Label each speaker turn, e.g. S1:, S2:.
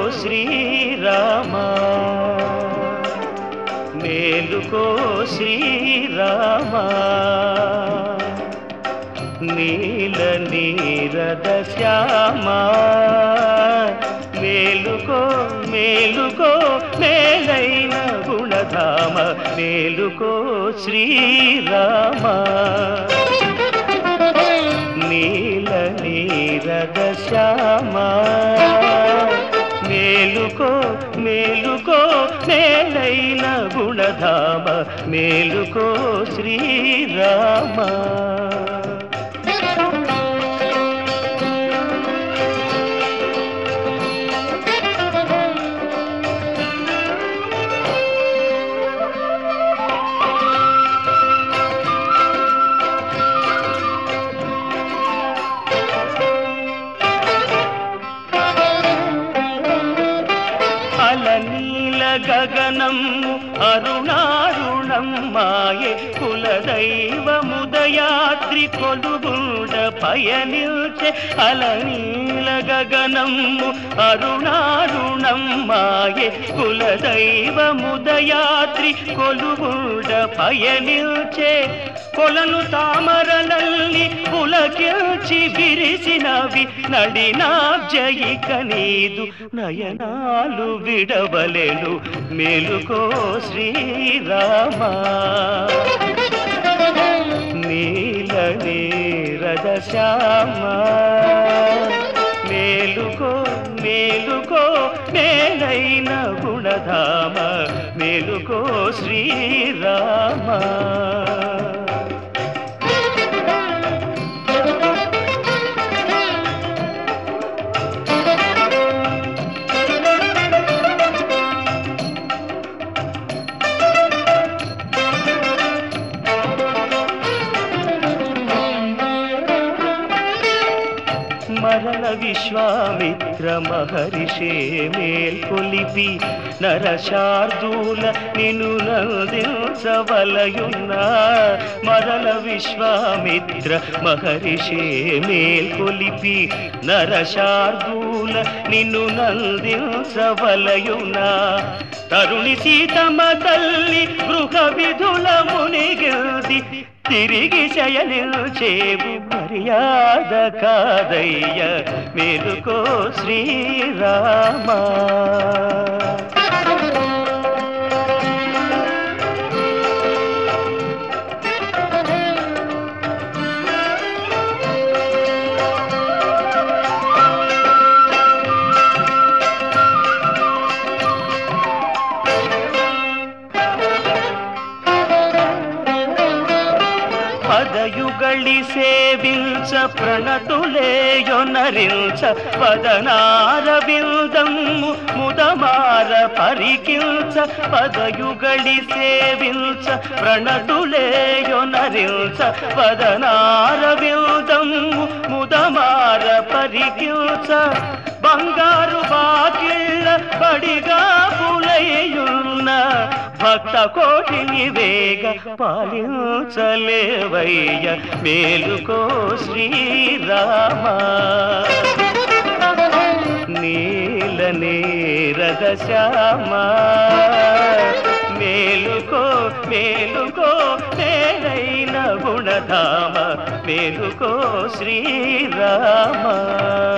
S1: శ్రీరామ మేలుకో శ్రీరామ నీల నీరద శ్యామ మేలుకో మేలుకో మేలైన గుణధామ మేలుకో శ్రీరామ నీల నీరద శ్యామ మేలుకో మేలుకో మేలైన గుణధామ మేలుకో శ్రీరామ అలనీల గగనము అరుణారుణం మాయే కులదైవముదయాద్రి కొలుగుండ పయనిల్చే అలనీల గగనము అరుణారుణం మాయే కులదైవముదయాద్రి కొలుగుండ పయనిల్చే కొలను తామరలల్లి పులకిల్చి విరిసినవి నడినాబ్జయిక నీదు నయనాలు విడవలెను మేలుకో శ్రీరామ నీల నీరద శ్యామ మేలుకో మేలుకో మేలైన గుణధామ మేలుకో శ్రీరామ మరల విశ్వామిత్ర మహర్షే మేల్కొలిపి నరశార్దూల నిను నందించవలయున్న మరల విశ్వామిత్ర మహర్షే మేల్కొలిపి నరశార్దూల నిన్ను నందించవలయున్న తరుణి సీతమ్మ తల్లి గృహ విధుల మునిగిల్ది తిరిగి శయనిల్చేవు మర్యాద కాదయ్య మేలుకో శ్రీరామ పదయుగళి సేవించ ప్రణతులేయొనరించ పదనార బిల్దమ్ము ముదమార పరికించ పదయుగళి సేవించ ప్రణతులేయొనరించ పదనార బిల్దమ్ము ముదమార పరికించ బంగారు బాకిళ్ళ బడిగా పులయ్యున్న భక్త కోటిని వేగ పాలించలేవయ్య మేలుకో శ్రీరామ నీల నీరద శ్యామ మేలుకో మేలుకో మేలైన గుణధామ మేలుకో శ్రీరామ